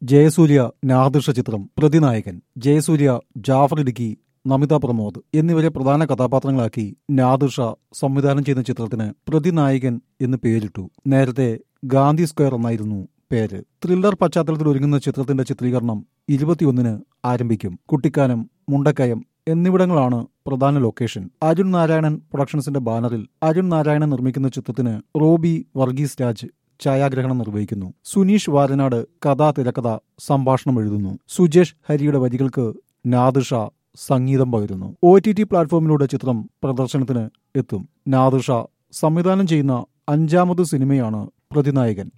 ജയസൂര്യ നാദിർഷ ചിത്രം പ്രതിനായകൻ ജയസൂര്യ ജാഫർ ഇടുക്കി നമിത പ്രമോദ് എന്നിവരെ പ്രധാന കഥാപാത്രങ്ങളാക്കി നാദിർഷ സംവിധാനം ചെയ്യുന്ന ചിത്രത്തിന് പ്രതിനായകൻ എന്ന് പേരിട്ടു നേരത്തെ ഗാന്ധി സ്ക്വയർ എന്നായിരുന്നു പേര് ത്രില്ലർ പശ്ചാത്തലത്തിൽ ഒരുങ്ങുന്ന ചിത്രത്തിന്റെ ചിത്രീകരണം ഇരുപത്തിയൊന്നിന് ആരംഭിക്കും കുട്ടിക്കാനം മുണ്ടക്കയം എന്നിവിടങ്ങളാണ് പ്രധാന ലൊക്കേഷൻ അരുൺ നാരായണൻ പ്രൊഡക്ഷൻസിന്റെ ബാനറിൽ അരുൺ നാരായണൻ നിർമ്മിക്കുന്ന ചിത്രത്തിന് റോബി വർഗീസ് രാജ് ഛായാഗ്രഹണം നിർവഹിക്കുന്നു സുനീഷ് വാരനാട് കഥാ തിരക്കഥ സംഭാഷണം എഴുതുന്നു സുജേഷ് ഹരിയുടെ വരികൾക്ക് നാദിർഷ സംഗീതം പകരുന്നു ഒ ടി ടി പ്ലാറ്റ്ഫോമിലൂടെ ചിത്രം പ്രദർശനത്തിന് എത്തും നാദിർഷ സംവിധാനം ചെയ്യുന്ന അഞ്ചാമത് സിനിമയാണ് പ്രതിനായകൻ